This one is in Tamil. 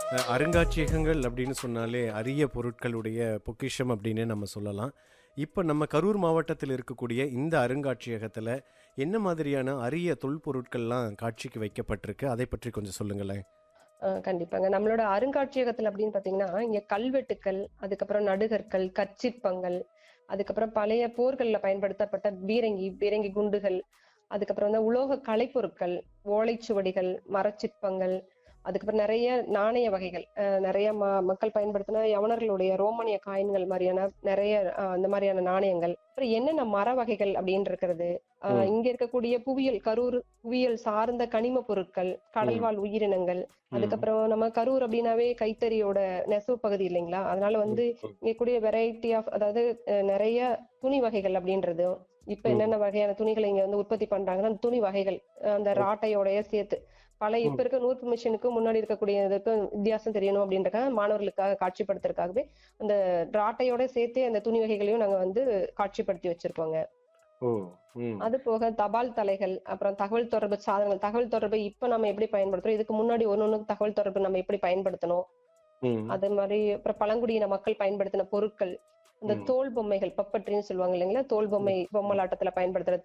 அஹ், அருங்காட்சியகங்கள் அப்படின்னு சொன்னாலே அரிய பொருட்களுடைய பொக்கிஷம் அப்படின்னு நம்ம சொல்லலாம் இப்போ நம்ம கரூர் மாவட்டத்தில் இருக்கக்கூடிய இந்த அருங்காட்சியகத்தில் என்ன மாதிரியான அரிய தொல்பொருட்கள்லாம் காட்சிக்கு வைக்கப்பட்டிருக்கு அதை பற்றி கொஞ்சம் சொல்லுங்களேன் அஹ் கண்டிப்பாங்க நம்மளோட அருங்காட்சியகத்துல அப்படின்னு பாத்தீங்கன்னா இங்க கல்வெட்டுக்கள் அதுக்கப்புறம் நடுகற்கள் கற்சிற்பங்கள் அதுக்கப்புறம் பழைய போர்கள்ல பயன்படுத்தப்பட்ட பீரங்கி பீரங்கி குண்டுகள் அதுக்கப்புறம் வந்து உலோக கலைப்பொருட்கள் ஓலைச்சுவடிகள் மரச்சிற்பங்கள் அதுக்கப்புறம் நிறைய நாணய வகைகள் அஹ் நிறைய ம மக்கள் பயன்படுத்தின யவனர்களுடைய ரோமானிய காயின்கள் மாதிரியான நிறைய அஹ் அந்த மாதிரியான நாணயங்கள் அப்புறம் என்னென்ன மர வகைகள் அப்படின்னு இருக்கிறது அஹ் ம். இங்க இருக்கக்கூடிய புவியியல் கரூர் புவியியல் சார்ந்த கனிம பொருட்கள் கடல்வாழ் உயிரினங்கள் அதுக்கப்புறம் நம்ம கரூர் அப்படின்னாவே கைத்தறியோட நெசவு பகுதி இல்லைங்களா அதனால வந்து இங்க கூடிய வெரைட்டி ஆஃப் அதாவது அஹ், நிறைய துணி வகைகள் அப்படின்றதும் இப்ப ம். என்னென்ன வகையான துணிகளை இங்க வந்து உற்பத்தி பண்றாங்கன்னா அந்த துணி வகைகள் அஹ், அந்த ராட்டையோடய சேர்த்து பல இப்ப இருக்க நூற்பு மிஷினுக்கு முன்னாடி இருக்கக்கூடிய இதுக்கும் வித்தியாசம் தெரியணும் அப்படின்றக்காக மாணவர்களுக்காக காட்சிப்படுத்துறதுக்காகவே அந்த ராட்டையோட சேர்த்தே அந்த துணி வகைகளையும் நாங்க வந்து காட்சிப்படுத்தி வச்சிருக்கோங்க ஓ ம் அது போக தபால் தலைகள் அப்புறம் தகவல் தொடர்பு சாதனங்கள் தகவல் தொடர்பு இப்ப நம்ம எப்படி பயன்படுத்துறோம் இதுக்கு முன்னாடி ஒண்ணு ஒண்ணு தகவல் தொடர்பு நம்ம எப்படி பயன்படுத்தணும் ம் அது மாதிரி அப்புறம் பழங்குடியின மக்கள் பயன்படுத்தின பொருட்கள் இந்த ம். தோல் பொம்மைகள் பப்பட்ரின்னு சொல்லுவாங்க இல்லைங்களா தோல் பொம்மை பொம்மலாட்டத்துல பயன்படுத்துற